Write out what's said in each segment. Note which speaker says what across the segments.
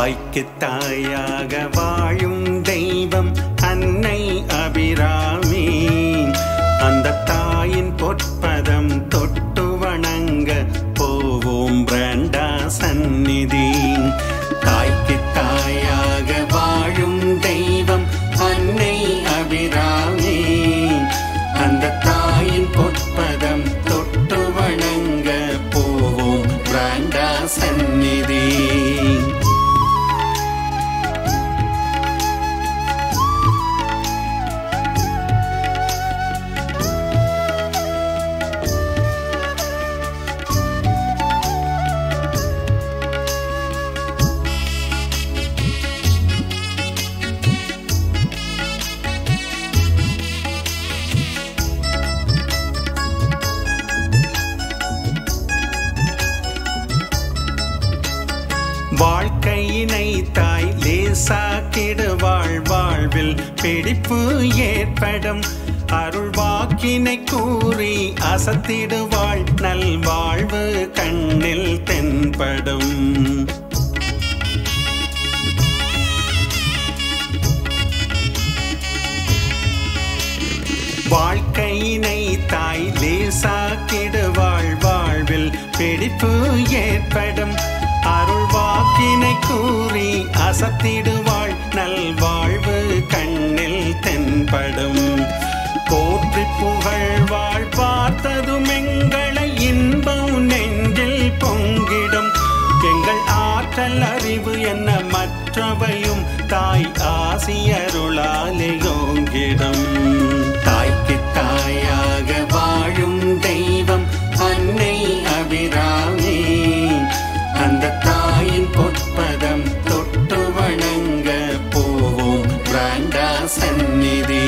Speaker 1: தாய்க்கு தாயாக வாழும் தெய்வம் அன்னை அபிராமி அந்த தாயின் பொற்பதம் தொட்டு வணங்க போவோம் பிரண்டா சந்நிதி தாய்க்கு தாயாக வாழும் தெய்வம் அன்னை அபிராமி அந்த தாயின் பொற்பதம் தொட்டு வணங்க போவோம் பிரண்டா சந்நிதி வாழ்க்கையினை தாய் லேசாக்கிடுவாள் வாழ்வில் பிடிப்பு ஏற்படும் அருள் வாக்கினை கூறி அசத்திடுவாள் நல்வாழ்வு கண்ணில் தென்படும் வாழ்க்கையினை தாய் லேசாக்கிடுவாள் வாழ்வில் பிடிப்பு ஏற்படும் அருள் வாக்கினை கூறி அசத்திடுவாள் நல்வாழ்வு கண்ணில் தென்படும் போற்றி புகழ்வாள் பார்த்ததும் எங்களை இன்பம் நெஞ்சில் பொங்கிடும் எங்கள் ஆற்றல் அறிவு என்ன மற்றவையும் தாய் ஆசியருளாலே யோங்கிடும் தாய்க்கு தாயாக வாழும் தெய்வம் அன்னை அபிராமி அந்த தாயின் பொற்பதம் தொட்டு வணங்க போவோம் பிராண்டா சந்நிதி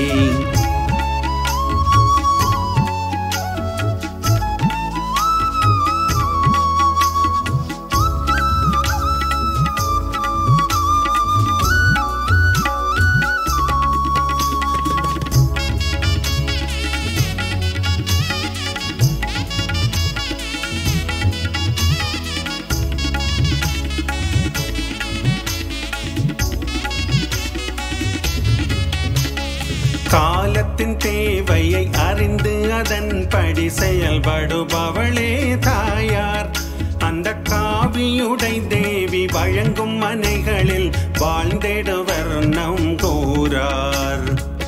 Speaker 1: காலத்தின் தேவையை அறிந்து அதன்படி செயல்படுபவளே தாயார் அந்த காவியுடை தேவி வழங்கும் மனைகளில் வாழ்ந்திடுவர் நம் கூறார்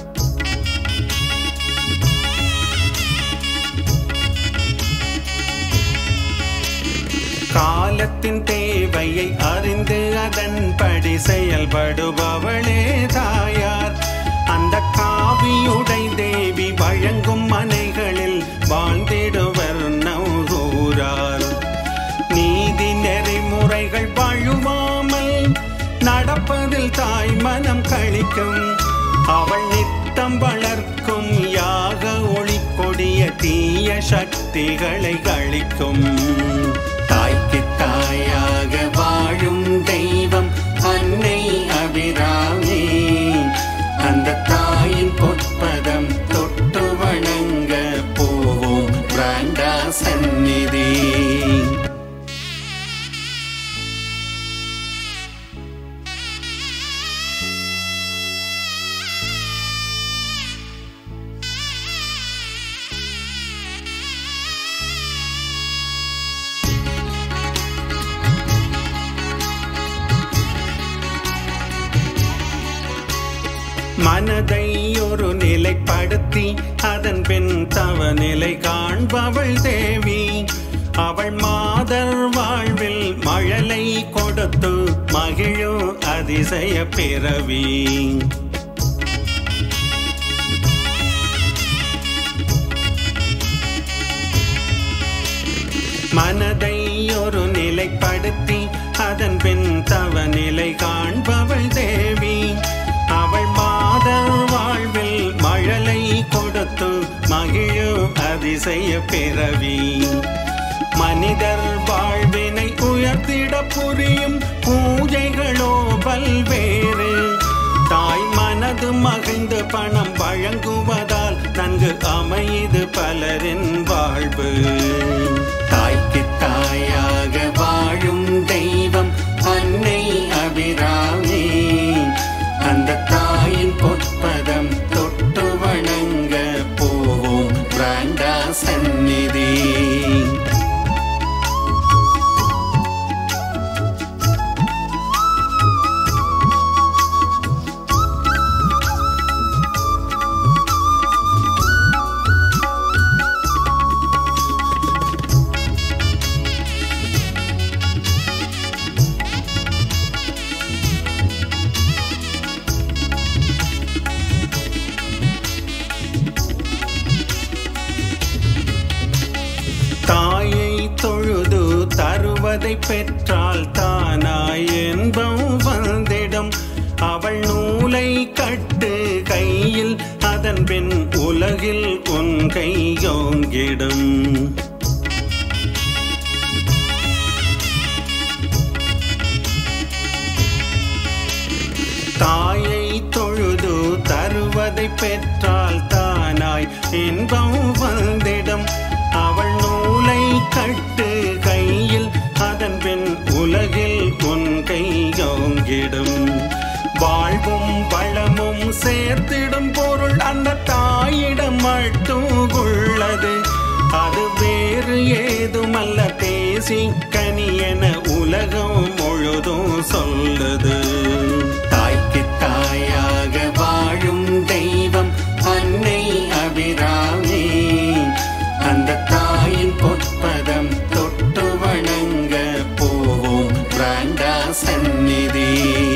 Speaker 1: காலத்தின் தேவையை அறிந்து அதன்படி செயல்படுபவளே தாயார் அந்த காவியுடை தேவி வழங்கும் மனைகளில் வாழ்ந்திடுவர் நவூரார் நீதி நெறிமுறைகள் வழுவாமல் நடப்பதில் தாய் மனம் கழிக்கும் அவள் நித்தம் வளர்க்கும் யாக ஒளி கொடிய தீய சக்திகளை கழிக்கும் தாய்க்கு தாயாக வாழும் தெய்வம் அன்னை அபிராமி அந்த தாயின் பொற்பதம் தொட்டு வணங்க போவோம் பிராண்டா சந்நிதி மனதை ஒரு நிலைப்படுத்தி அதன் பின் தவ நிலை காண்பவள் தேவி அவள் மாதர் வாழ்வில் மழலை கொடுத்து மகிழும் அதிசய பிறவி மனதை ஒரு நிலைப்படுத்தி அதன் பின் தவ நிலை காண்பவள் தேவி அவள் மாதர் வாழ்வில் மழலை கொடுத்து மகிழும் அதிசய பிறவி மனிதர் வாழ்வினை உயர்த்திட புரியும் பூஜைகளோ பல்வேறு தாய் மனது மகிழ்ந்து பணம் வழங்குவதால் நன்கு அமைது பலரின் வாழ்வு தாய்க்கு தாயாக வாழும் தெய்வம் அன்னை தருவதை பெற்றால் தானாய் என்பம் வந்திடும் அவள் நூலை கட்டு கையில் அதன் பின் உலகில் உன் கையோங்கிடும் தாயை தொழுது தருவதை பெற்றால் தானாய் இன்பம் வந்திடும் அவள் நூலை கட்டு கையில் அதன் பின் உலகில் உன் கையோங்கிடும் வாழ்வும் வளமும் சேர்த்திடும் பொருள் அந்த தாயிடம் மட்டும் உள்ளது அது வேறு ஏதுமல்ல தேசி கனி என உலகம் முழுதும் சொல்லுது தாய்க்கு தாயாக வாழும் தெய்வம் அன்னை அபிராமி அந்த தாயின் பொற்பதம் தொட்டு வணங்க போவோம் பிராண்டா சந்நிதி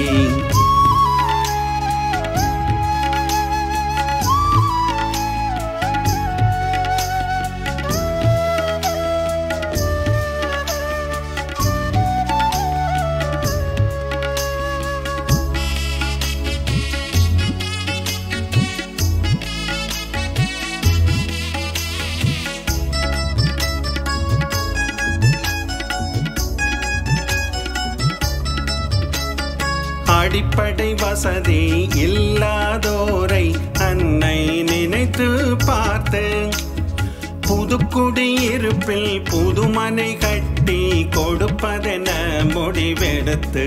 Speaker 1: அடிப்படை வசதி இல்லாதோரை அன்னை நினைத்து பார்த்து புதுக்குடியிருப்பில் புதுமனை கட்டி கொடுப்பதென முடிவெடுத்து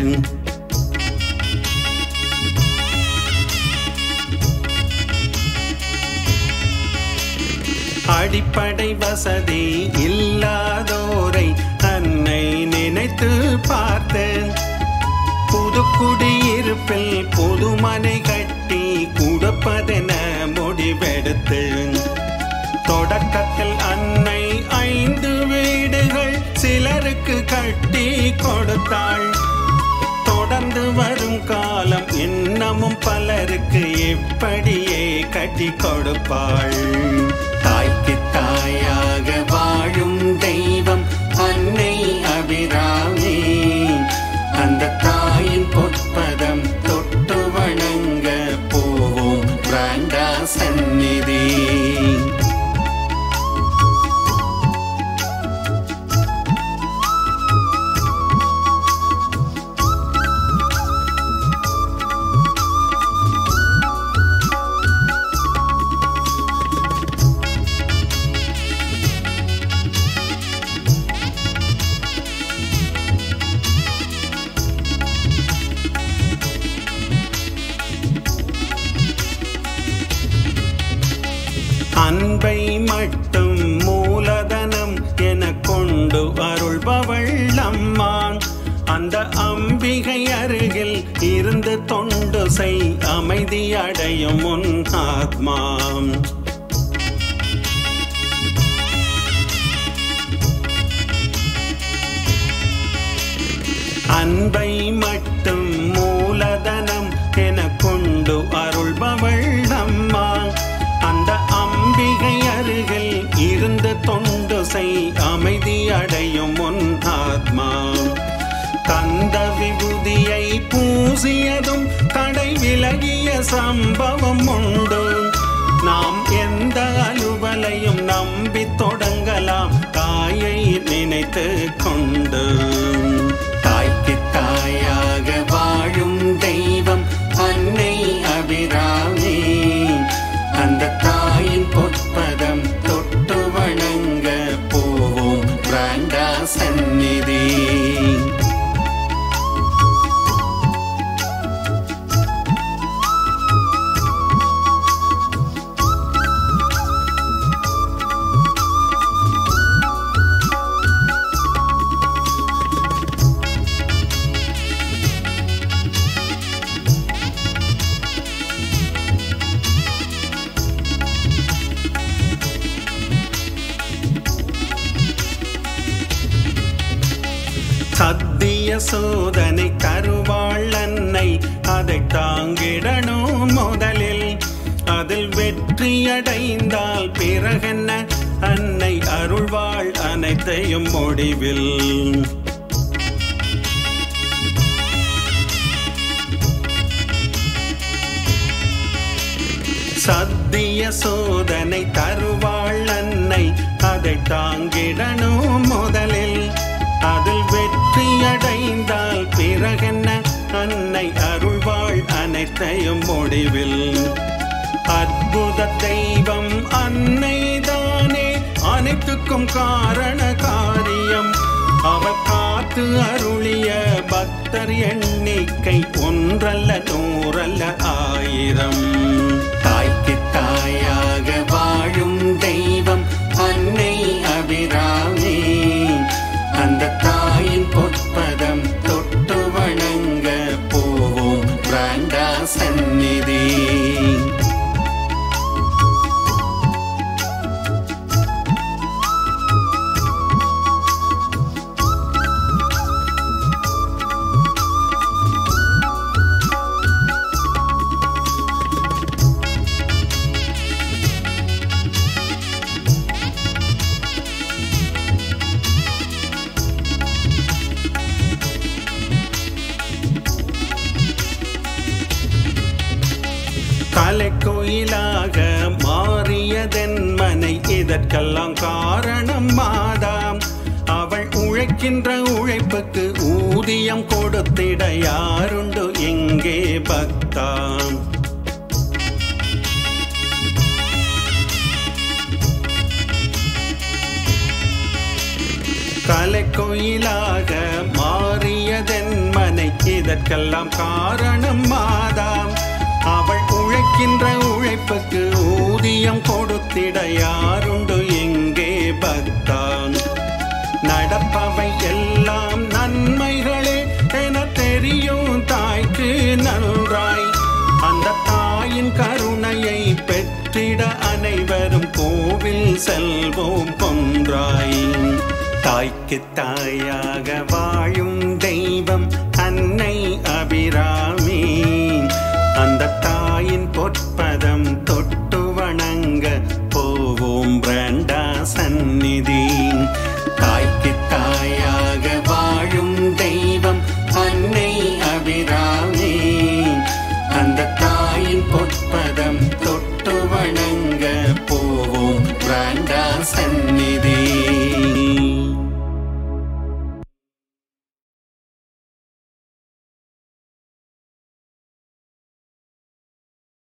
Speaker 1: அடிப்படை வசதி இல்லாதோரை அன்னை நினைத்து பார்த்து புதுக்குடியிருப்பில் புதுமனை கட்டி கொடுப்பதென முடிவெடுத்து தொடக்கத்தில் அன்னை ஐந்து வீடுகள் சிலருக்கு கட்டி கொடுத்தாள் தொடர்ந்து வரும் காலம் இன்னமும் பலருக்கு இப்படியே கட்டி கொடுப்பாள் தாய்க்கு தாயாக வாழும் தெய்வம் அன்னை அபிராமி அந்த தாயின் பொற்பதம் தொட்டு வணங்க போவோம் பிராண்டா சந்நிதி அன்பை மட்டும் மூலதனம் என கொண்டு அருள்பவள் அம்மா அந்த அம்பிகை அருகில் இருந்து தொண்டு செய் அமைதி அடையும் உன் ஆத்மா அன்பை மட்டும் மூலதனம் என கொண்டு அருள்பவள் அம்மா அந்த அம்பிகை அருகில் இருந்து தொண்டு செய் அமைதி அடையும் உன் ஆத்மா கந்த விபூதியை பூசியதும் கடை விலகிய சம்பவம் உண்டு நாம் எந்த அலுவலையும் நம்பி தொடங்கலாம் தாயை நினைத்து கொண்டு தாய்க்கு தாயாக வாழும் தெய்வம் அன்னை அபிராமி அந்த தாயின் பொற்பதம் தொட்டு வணங்க போவோம் பிராண்டா சந்நிதி சத்திய சோதனை தருவாள் அன்னை அதை தாங்கிடணும் முதலில் அதில் வெற்றியடைந்தால் பிறகென்ன அன்னை அருள்வாள் அனைத்தையும் முடிவில் சத்திய சோதனை தருவாள் அன்னை அதை தாங்கிடணும் முதலில் அதில் வெற்றியடைந்தால் பிறகென்ன அன்னை அருள்வாள் அனைத்தையும் முடிவில் அற்புத தெய்வம் அன்னைதானே அனைத்துக்கும் காரண காரியம் அவர் காத்து அருளிய பக்தர் எண்ணிக்கை ஒன்றல்ல நூறல்ல ஆயிரம் தாய்க்கு தாயாக வாழும் தெய்வம் அன்னை அபிராமி அந்த தாயின் பொற்பதம் தொட்டு வணங்க போவோம் பிராண்டா சந்நிதி கலைக்கோயிலாக மாறியதென் மனை இதற்கெல்லாம் காரணம் மாதாம் அவள் உழைக்கின்ற உழைப்புக்கு ஊதியம் கொடுத்திட யாருண்டு எங்கே பக்தாம் கலைக்கோயிலாக மாறியதென் மனை இதற்கெல்லாம் காரணம் மாதாம் அவள் உழைக்கின்ற உழைப்புக்கு ஊதியம் கொடுத்திட யாருண்டு எங்கே பக்தான் நடப்பவை எல்லாம் நன்மைகளே என தெரியும் தாய்க்கு நன்றாய் அந்த தாயின் கருணையை பெற்றிட அனைவரும் கோவில் செல்வோம் கொன்றாய் தாய்க்கு தாயாக வாழும் தெய்வம்